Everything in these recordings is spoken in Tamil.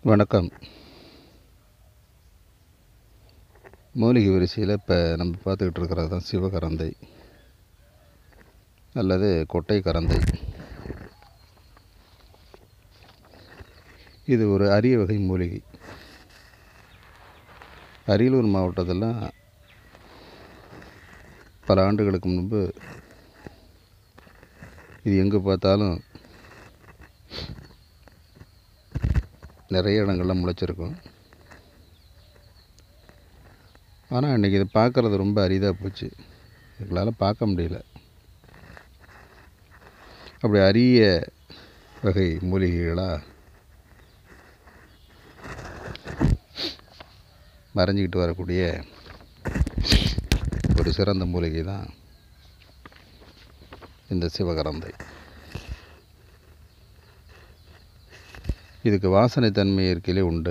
வணக்கம் மூலிகை வரிசையில் இப்போ நம்ம பார்த்துக்கிட்டு இருக்கிறது தான் சிவகரந்தை அல்லது கொட்டை கரந்தை இது ஒரு அரிய வகை மூலிகை அரியலூர் மாவட்டத்தில் பல ஆண்டுகளுக்கு முன்பு இது எங்கே பார்த்தாலும் நிறைய இடங்கள்ல முளைச்சிருக்கும் ஆனால் இன்றைக்கி இது பார்க்குறது ரொம்ப அரிதாக போச்சு எங்களால் பார்க்க முடியல அப்படி அரிய வகை மூலிகைகளாக மறைஞ்சிக்கிட்டு வரக்கூடிய ஒரு சிறந்த மூலிகை தான் இந்த சிவகரந்தை இதுக்கு வாசனை தன்மை இயற்கையிலே உண்டு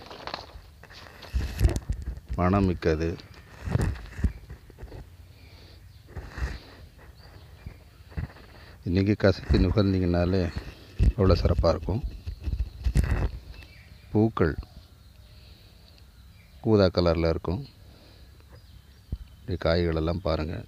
மனம் மிக்கது இன்றைக்கி கசக்கி நுகர்ந்தீங்கனாலே அவ்வளோ சிறப்பாக இருக்கும் பூக்கள் ஊதா கலரில் இருக்கும் இப்படி காய்கள் எல்லாம் பாருங்கள்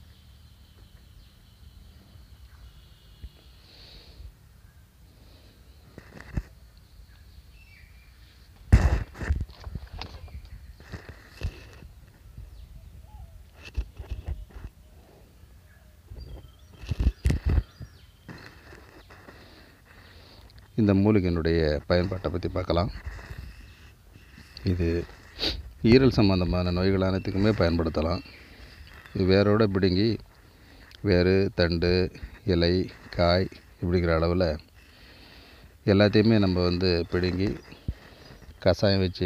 இந்த மூலிகையினுடைய பயன்பாட்டை பற்றி பார்க்கலாம் இது ஈரல் சம்பந்தமான நோய்கள் அனைத்துக்குமே பயன்படுத்தலாம் இது வேரோட பிடுங்கி வேறு தண்டு இலை காய் இப்படிங்கிற அளவில் எல்லாத்தையுமே நம்ம வந்து பிடுங்கி கஷாயம் வச்சு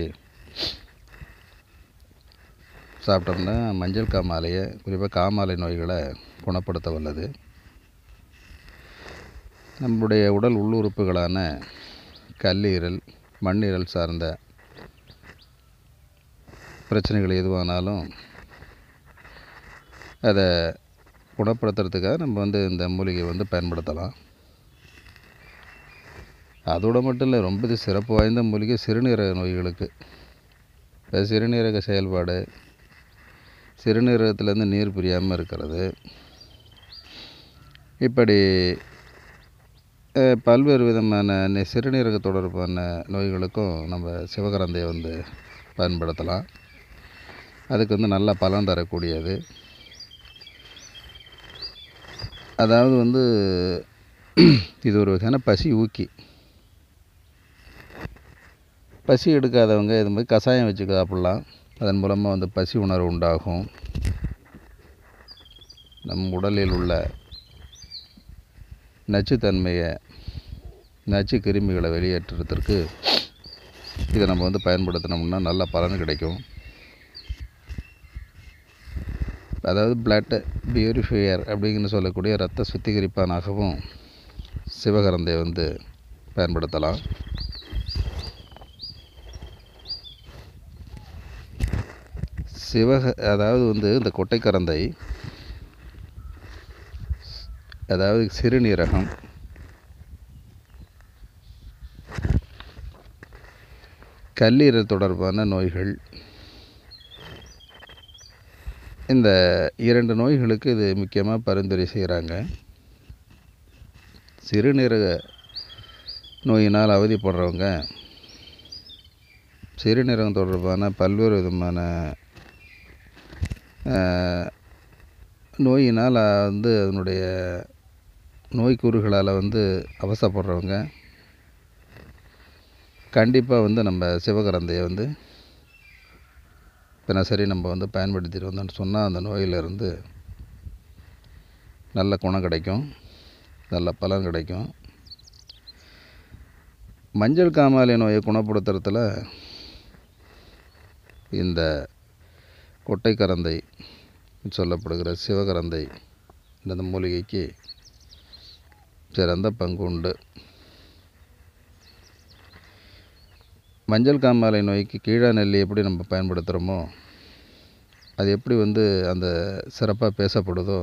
சாப்பிட்டோம்னா மஞ்சள் காமாலையை குறிப்பாக காமாலை நோய்களை குணப்படுத்த வல்லது நம்முடைய உடல் உள்ளுறுப்புகளான கல்லீரல் மண்ணீரல் சார்ந்த பிரச்சனைகள் எதுவானாலும் அதை குணப்படுத்துறதுக்காக நம்ம வந்து இந்த மூலிகை வந்து பயன்படுத்தலாம் அதோடு மட்டும் இல்லை ரொம்ப இது சிறப்பு வாய்ந்த மூலிகை சிறுநீரக நோய்களுக்கு இப்போ சிறுநீரக செயல்பாடு சிறுநீரகத்துலேருந்து நீர் பிரியாமல் இருக்கிறது இப்படி பல்வேறு விதமான நி- சிறுநீரக தொடர்பான நோய்களுக்கும் நம்ம சிவகரந்தையை வந்து பயன்படுத்தலாம் அதுக்கு வந்து நல்ல பலன் தரக்கூடியது அதாவது வந்து இது ஒரு வகையான பசி ஊக்கி பசி எடுக்காதவங்க இது மாதிரி கஷாயம் வச்சு சாப்பிட்லாம் அதன் மூலமாக வந்து பசி உணர்வு உண்டாகும் நம் உடலில் உள்ள நச்சுத்தன்மையை நச்சு கிருமிகளை வெளியேற்றுறதுக்கு இதை நம்ம வந்து பயன்படுத்தினோம்னா நல்ல பலன் கிடைக்கும் அதாவது பிளட் பியூரிஃபையர் அப்படிங்கன்னு சொல்லக்கூடிய இரத்த சுத்திகரிப்பானாகவும் சிவகரந்தை வந்து பயன்படுத்தலாம் சிவக அதாவது வந்து இந்த கொட்டைக்கரந்தை அதாவது சிறுநீரகம் கல்லீரல் தொடர்பான நோய்கள் இந்த இரண்டு நோய்களுக்கு இது முக்கியமாக பரிந்துரை செய்கிறாங்க சிறுநீரக நோயினால் அவதிப்படுறவங்க சிறுநீரகம் தொடர்பான பல்வேறு விதமான அஹ், நோயினால் வந்து அதனுடைய நோய்க்கூறுகளால் வந்து அவசப்படுறவங்க கண்டிப்பாக வந்து நம்ம சிவகரந்தையை வந்து தினசரி நம்ம வந்து பயன்படுத்திட்டு வந்தோம்னு சொன்னால் அந்த நோயிலிருந்து நல்ல குணம் கிடைக்கும் நல்ல பலன் கிடைக்கும் மஞ்சள் காமாலை நோயை குணப்படுத்துறதுல இந்த கொட்டைக்கரந்தை சொல்லப்படுகிற சிவகரந்தை இந்த மூலிகைக்கு சிறந்த பங்கு உண்டு மஞ்சள் காமாலை நோய்க்கு கீழா நெல்லி எப்படி நம்ம பயன்படுத்துகிறோமோ அது எப்படி வந்து அந்த சிறப்பாக பேசப்படுதோ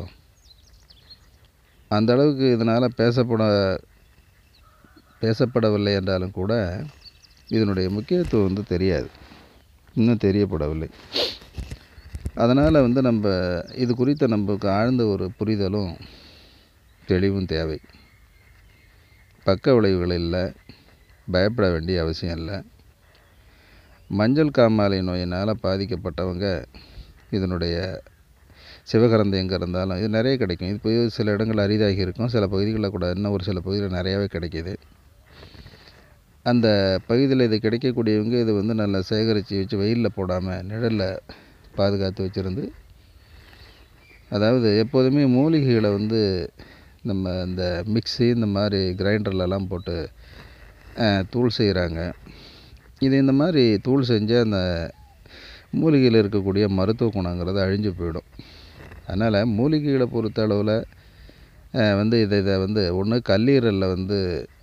அந்த அளவுக்கு இதனால் பேசப்பட பேசப்படவில்லை என்றாலும் கூட இதனுடைய முக்கியத்துவம் வந்து தெரியாது இன்னும் தெரியப்படவில்லை அதனால் வந்து நம்ம இது குறித்த நமக்கு ஆழ்ந்த ஒரு புரிதலும் தெளிவும் தேவை பக்க விளைவுகள் இல்லை பயப்பட வேண்டிய அவசியம் இல்லை மஞ்சள் காமாலை நோயினால் பாதிக்கப்பட்டவங்க இதனுடைய சிவகரந்தை எங்கே இருந்தாலும் இது நிறைய கிடைக்கும் இது போய் சில இடங்கள் அரிதாகி இருக்கும் சில பகுதிகளில் கூட இன்னும் ஒரு சில பகுதிகளில் நிறையாவே கிடைக்கிது அந்த பகுதியில் இது கிடைக்கக்கூடியவங்க இது வந்து நல்லா சேகரித்து வச்சு வெயிலில் போடாமல் நிழலில் பாதுகாத்து வச்சுருந்து அதாவது எப்போதுமே மூலிகைகளை வந்து நம்ம இந்த மிக்ஸி இந்த மாதிரி கிரைண்டர்லலாம் போட்டு தூள் செய்கிறாங்க இது இந்த மாதிரி தூள் செஞ்சால் அந்த மூலிகையில் இருக்கக்கூடிய மருத்துவ குணங்கிறது அழிஞ்சு போயிடும் அதனால் மூலிகைகளை பொறுத்த அளவில் வந்து இதை இதை வந்து ஒன்று கல்லீரலில் வந்து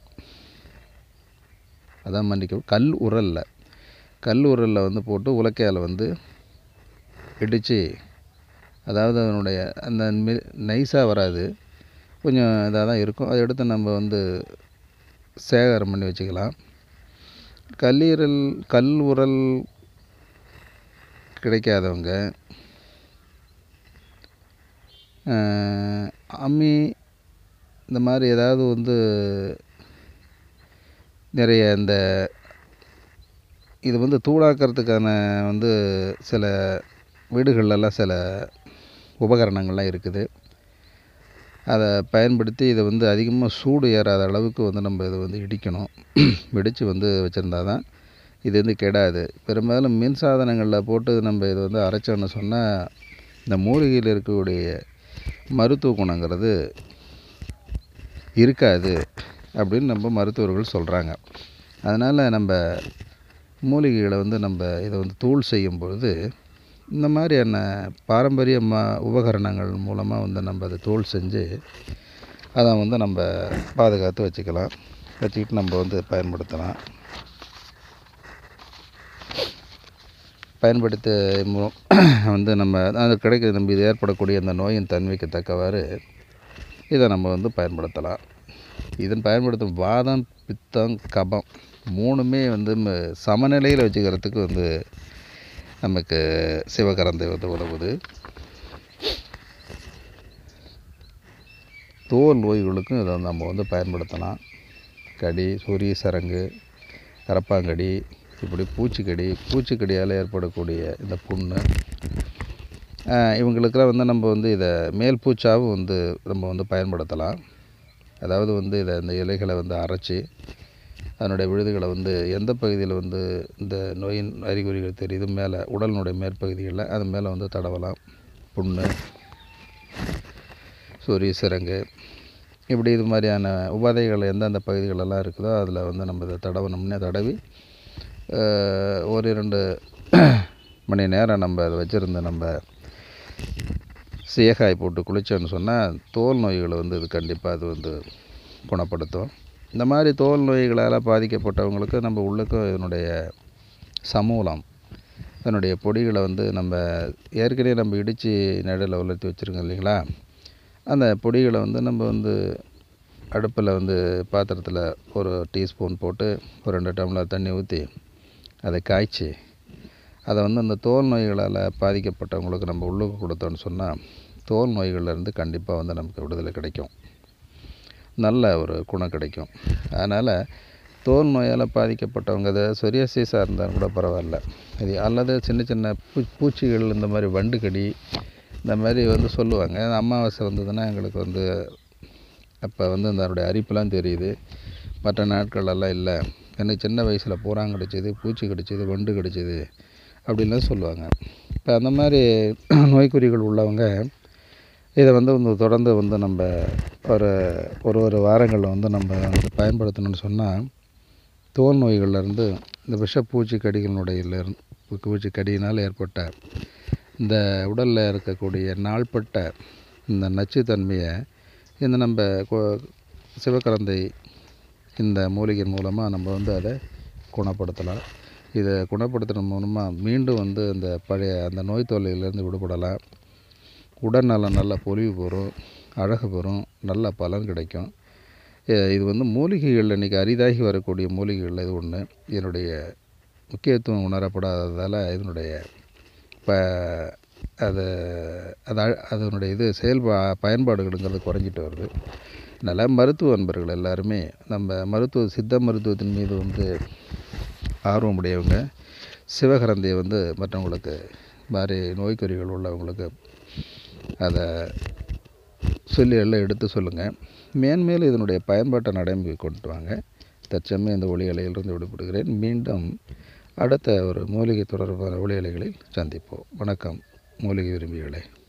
அதான் மன்னிக்கவும் கல் உரலில் கல் உரலில் வந்து போட்டு உலக்கையால் வந்து இடித்து அதாவது அதனுடைய அந்த நைஸாக வராது கொஞ்சம் இதாக தான் இருக்கும் அதை எடுத்து நம்ம வந்து சேகரம் பண்ணி வச்சுக்கலாம் கல்லீரல் கல் உரல் கிடைக்காதவங்க அம்மி இந்த மாதிரி ஏதாவது வந்து நிறைய இந்த இது வந்து தூளாக்கிறதுக்கான வந்து சில வீடுகள்லலாம் சில உபகரணங்கள்லாம் இருக்குது அதை பயன்படுத்தி இதை வந்து அதிகமாக சூடு ஏறாத அளவுக்கு வந்து நம்ம இதை வந்து இடிக்கணும் இடித்து வந்து வச்சுருந்தா தான் இது வந்து கெடாது பெரும்பாலும் மின் சாதனங்களில் போட்டு நம்ம இதை வந்து அரைச்சோன்னு சொன்னால் இந்த மூலிகையில் இருக்கக்கூடிய மருத்துவ குணங்கிறது இருக்காது அப்படின்னு நம்ம மருத்துவர்கள் சொல்கிறாங்க அதனால் நம்ம மூலிகைகளை வந்து நம்ம இதை வந்து தூள் செய்யும் பொழுது இந்த மாதிரியான பாரம்பரிய ம உபகரணங்கள் மூலமாக வந்து நம்ம அதை தூள் செஞ்சு அதை வந்து நம்ம பாதுகாத்து வச்சுக்கலாம் வச்சுக்கிட்டு நம்ம வந்து பயன்படுத்தலாம் பயன்படுத்த வந்து நம்ம அது கிடைக்கிற நம்ம இது ஏற்படக்கூடிய அந்த நோயின் தன்மைக்கு தக்கவாறு இதை நம்ம வந்து பயன்படுத்தலாம் இதன் பயன்படுத்தும் வாதம் பித்தம் கபம் மூணுமே வந்து சமநிலையில் வச்சுக்கிறதுக்கு வந்து நமக்கு சிவகரந்தை வந்து உதவுது தோல் நோய்களுக்கும் இதை நம்ம வந்து பயன்படுத்தலாம் கடி சொறி சரங்கு கரப்பாங்கடி இப்படி பூச்சிக்கடி பூச்சிக்கடியால் ஏற்படக்கூடிய இந்த புண்ணு இவங்களுக்கெல்லாம் வந்து நம்ம வந்து இதை மேல் பூச்சாவும் வந்து நம்ம வந்து பயன்படுத்தலாம் அதாவது வந்து இதை இந்த இலைகளை வந்து அரைச்சி அதனுடைய விழுதுகளை வந்து எந்த பகுதியில் வந்து இந்த நோயின் அறிகுறிகள் தெரியுது மேலே உடலினுடைய மேற்பகுதிகளில் அது மேலே வந்து தடவலாம் புண்ணு சொறி சிரங்கு இப்படி இது மாதிரியான உபாதைகள் எந்தெந்த பகுதிகளெல்லாம் இருக்குதோ அதில் வந்து நம்ம இதை தடவணும்னே தடவி ஒரு இரண்டு மணி நேரம் நம்ம அதை வச்சுருந்து நம்ம சீயக்காய் போட்டு குளித்தோன்னு சொன்னால் தோல் நோய்களை வந்து இது கண்டிப்பாக அது வந்து குணப்படுத்தும் இந்த மாதிரி தோல் நோய்களால் பாதிக்கப்பட்டவங்களுக்கு நம்ம உள்ளுக்கும் இதனுடைய சமூலம் இதனுடைய பொடிகளை வந்து நம்ம ஏற்கனவே நம்ம இடித்து நடுவில் வளர்த்தி வச்சுருக்கோம் இல்லைங்களா அந்த பொடிகளை வந்து நம்ம வந்து அடுப்பில் வந்து பாத்திரத்தில் ஒரு டீஸ்பூன் போட்டு ஒரு ரெண்டு டம்ளர் தண்ணி ஊற்றி அதை காய்ச்சி அதை வந்து அந்த தோல் நோய்களால் பாதிக்கப்பட்டவங்களுக்கு நம்ம உள்ளுக்கு கொடுத்தோன்னு சொன்னால் தோல் நோய்கள்லேருந்து கண்டிப்பாக வந்து நமக்கு விடுதலை கிடைக்கும் நல்ல ஒரு குணம் கிடைக்கும் அதனால் தோல் நோயால் பாதிக்கப்பட்டவங்க அதை சொரியாசிஸாக இருந்தாலும் கூட பரவாயில்ல இது அல்லது சின்ன சின்ன பூ பூச்சிகள் இந்த மாதிரி வண்டு கடி இந்த மாதிரி வந்து சொல்லுவாங்க அமாவாசை வந்ததுன்னா எங்களுக்கு வந்து அப்போ வந்து அதனுடைய அரிப்புலாம் தெரியுது மற்ற நாட்களெல்லாம் இல்லை எனக்கு சின்ன வயசில் பூரான் கடிச்சது பூச்சி கடிச்சது வண்டு கடிச்சது அப்படின்லாம் சொல்லுவாங்க இப்போ அந்த மாதிரி நோய்க்குறிகள் உள்ளவங்க இதை வந்து வந்து தொடர்ந்து வந்து நம்ம ஒரு ஒரு ஒரு வாரங்களில் வந்து நம்ம வந்து பயன்படுத்தணும்னு சொன்னால் தோல் நோய்கள்லேருந்து இந்த விஷப்பூச்சி கடிகளினுடைய பூச்சி கடியினால் ஏற்பட்ட இந்த உடலில் இருக்கக்கூடிய நாள்பட்ட இந்த நச்சுத்தன்மையை இந்த நம்ம சிவக்கரந்தை இந்த மூலிகையின் மூலமாக நம்ம வந்து அதை குணப்படுத்தலாம் இதை குணப்படுத்துகிற மூலமாக மீண்டும் வந்து அந்த பழைய அந்த நோய் தொல்லையிலேருந்து விடுபடலாம் உடல்நலம் நல்ல பொலிவு பெறும் அழகு பெறும் நல்ல பலன் கிடைக்கும் அஹ் இது வந்து மூலிகைகள் இன்றைக்கி அரிதாகி வரக்கூடிய மூலிகைகள் இது ஒன்று இதனுடைய முக்கியத்துவம் உணரப்படாததால் இதனுடைய ப அது அது அ- அதனுடைய இது செயல்பா பயன்பாடுகளுங்கிறது குறைஞ்சிட்டு வருது அதனால் மருத்துவ அன்பர்கள் எல்லாருமே நம்ம மருத்துவ சித்த மருத்துவத்தின் மீது வந்து ஆர்வமுடையவங்க சிவகரந்தையை வந்து மற்றவங்களுக்கு மாதிரி நோய்க்குறிகள் உள்ளவங்களுக்கு அதை சொல்லி எல்லாம் எடுத்து சொல்லுங்கள் மேன்மேலும் இதனுடைய பயன்பாட்டை நடைமுறை கொண்டு வாங்க தற்சமயம் இந்த ஒளி அலையிலிருந்து விடுபடுகிறேன் மீண்டும் அடுத்த ஒரு மூலிகை தொடர்பான ஒளி அலைகளில் சந்திப்போம் வணக்கம் மூலிகை விரும்பிகளே